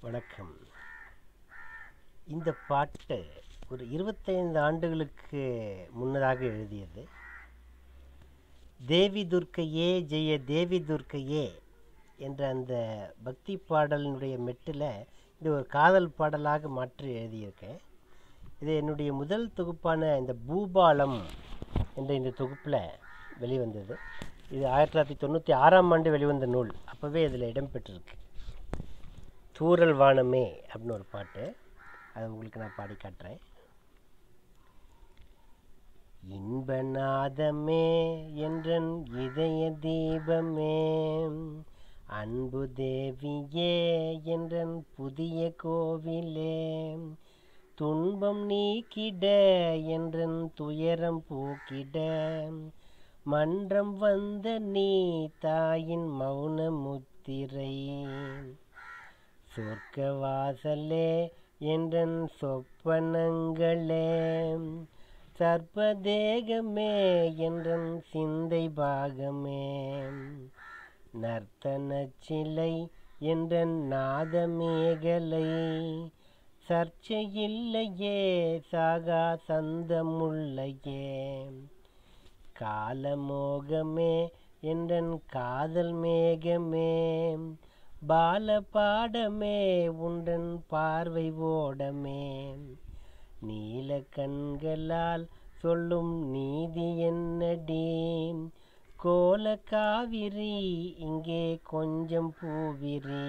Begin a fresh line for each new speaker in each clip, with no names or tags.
வணக்கம் இந்த பாட்டு ஒரு இருபத்தைந்து ஆண்டுகளுக்கு முன்னதாக எழுதியது தேவி துர்க்கையே ஜெய தேவி துர்க்கையே என்ற அந்த பக்தி பாடலினுடைய மெட்டில் இது ஒரு காதல் பாடலாக மாற்றி எழுதியிருக்கேன் இது என்னுடைய முதல் தொகுப்பான இந்த பூபாலம் என்ற இந்த தொகுப்பில் வெளிவந்தது இது ஆயிரத்தி தொள்ளாயிரத்தி தொண்ணூற்றி ஆறாம் ஆண்டு வெளிவந்த நூல் அப்போவே இதில் இடம்பெற்றிருக்கு தூரல் வானமே அப்படின்னு ஒரு பாட்டு அது உங்களுக்கு நான் பாடி காட்டுறேன் இன்பநாதமே என்றன் இதய தீபமே அன்பு தேவியே என்றன் புதிய கோவிலே துன்பம் நீக்கிட என்றன் துயரம் போக்கிட மன்றம் வந்த நீ தாயின் மௌன முத்திரை சொர்க்க வாசலே என்றன் சொப்பனங்களே சர்ப்பதேகமே என்றன் சிந்தை பாகமே நர்த்தன சிலை என்றன் நாதமேகலை சர்ச்சையில்லையே சாகா சந்தமுள்ளையே காலமோகமே என்றன் காதல் மேகமே பாலபாடமே உண்டன் பார்வை ஓடமே நீல கண்களால் சொல்லும் நீதி என்னடி கோல காவிரி இங்கே கொஞ்சம் பூவிரி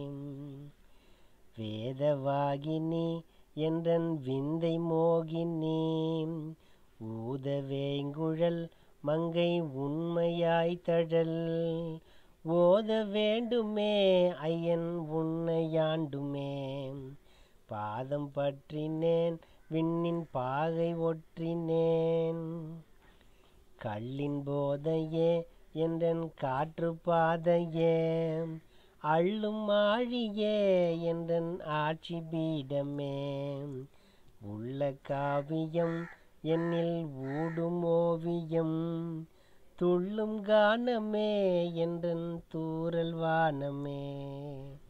வேதவாகினி என்றன் விந்தை மோகினி ஊத வேங்குழல் மங்கை உண்மையாய் தழல் ஓத வேண்டுமே ஐயன் உன்னையாண்டுமே பாதம் பற்றினேன் விண்ணின் பாகை ஒற்றினேன் கள்ளின் போதையே என்றன் காற்று பாதையே அள்ளும் ஆழியே என்றன் ஆட்சி பீடமே உள்ள காவியம் என்னில் ஊடும் ஓவியம் துள்ளும் கானமே என்றன் தூரல் வானமே